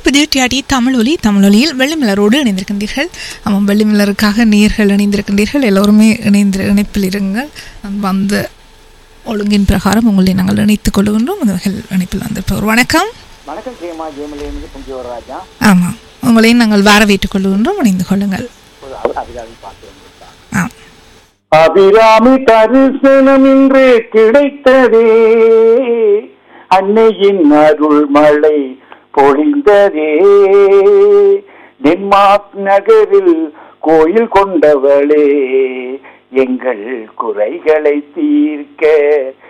கேட்பது டிஆர்டி தமிழொலி தமிழொலியில் வெள்ளிமலரோடு இணைந்திருக்கின்றீர்கள் ஆமாம் வெள்ளிமலருக்காக நேர்கள் இணைந்திருக்கின்றீர்கள் எல்லோருமே இணைந்து இணைப்பில் இருங்கள் வந்த ஒழுங்கின் பிரகாரம் உங்களை நாங்கள் இணைத்துக் கொள்கின்றோம் முதல் இணைப்பில் வந்திருப்பவர் வணக்கம் வணக்கம் ஜெயமா ஜெயமலேருந்து பொங்கி வரராஜா ஆமாம் உங்களையும் நாங்கள் வரவேற்றுக் கொள்கின்றோம் இணைந்து கொள்ளுங்கள் ஒரு அ- அதிகாரி பார்த்து வந்திருக்காங்க ஆ அபிராமி தரிசனம் இன்று கிடைத்ததே அன்னையின் அருள் மழை பொழிந்ததே டென்மார்க் நகரில் கோயில் கொண்டவளே எங்கள் குறைகளை தீர்க்க